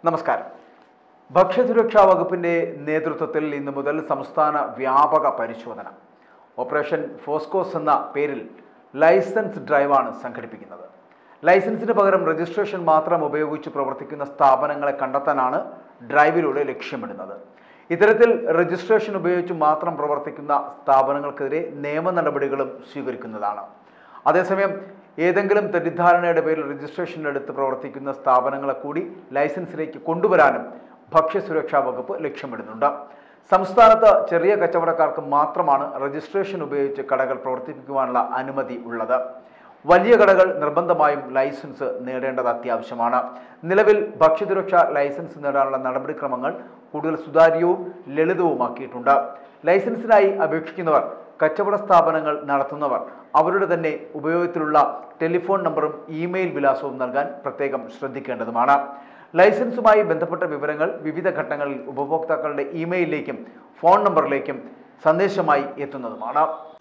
നമസ്കാരം ഭക്ഷ്യസുരക്ഷാ വകുപ്പിന്റെ നേതൃത്വത്തിൽ ഇന്നു മുതൽ സംസ്ഥാന വ്യാപക പരിശോധന ഓപ്പറേഷൻ ഫോസ്കോസ് എന്ന പേരിൽ ലൈസൻസ് ഡ്രൈവാണ് സംഘടിപ്പിക്കുന്നത് ലൈസൻസിന് പകരം രജിസ്ട്രേഷൻ മാത്രം ഉപയോഗിച്ച് പ്രവർത്തിക്കുന്ന സ്ഥാപനങ്ങളെ കണ്ടെത്താനാണ് ഡ്രൈവിലൂടെ ലക്ഷ്യമിടുന്നത് ഇത്തരത്തിൽ രജിസ്ട്രേഷൻ ഉപയോഗിച്ച് മാത്രം പ്രവർത്തിക്കുന്ന സ്ഥാപനങ്ങൾക്കെതിരെ നിയമ നടപടികളും സ്വീകരിക്കുന്നതാണ് അതേസമയം ഏതെങ്കിലും തെറ്റിദ്ധാരണയുടെ പേരിൽ രജിസ്ട്രേഷൻ എടുത്ത് പ്രവർത്തിക്കുന്ന സ്ഥാപനങ്ങളെ കൂടി ലൈസൻസിലേക്ക് കൊണ്ടുവരാനും ഭക്ഷ്യസുരക്ഷാ വകുപ്പ് ലക്ഷ്യമിടുന്നുണ്ട് സംസ്ഥാനത്ത് ചെറിയ കച്ചവടക്കാർക്ക് മാത്രമാണ് രജിസ്ട്രേഷൻ ഉപയോഗിച്ച് കടകൾ പ്രവർത്തിപ്പിക്കുവാനുള്ള അനുമതി ഉള്ളത് വലിയ കടകൾ നിർബന്ധമായും ലൈസൻസ് നേടേണ്ടത് അത്യാവശ്യമാണ് നിലവിൽ ഭക്ഷ്യസുരക്ഷാ ലൈസൻസ് നേടാനുള്ള നടപടിക്രമങ്ങൾ കൂടുതൽ സുതാര്യവും ലളിതവുമാക്കിയിട്ടുണ്ട് ലൈസൻസിനായി അപേക്ഷിക്കുന്നവർ കച്ചവട സ്ഥാപനങ്ങൾ നടത്തുന്നവർ അവരുടെ തന്നെ ഉപയോഗത്തിലുള്ള ടെലിഫോൺ നമ്പറും ഇമെയിൽ വിലാസവും നൽകാൻ പ്രത്യേകം ശ്രദ്ധിക്കേണ്ടതുമാണ് ലൈസൻസുമായി ബന്ധപ്പെട്ട വിവരങ്ങൾ വിവിധ ഘട്ടങ്ങളിൽ ഉപഭോക്താക്കളുടെ ഇമെയിലിലേക്കും ഫോൺ നമ്പറിലേക്കും സന്ദേശമായി എത്തുന്നതുമാണ്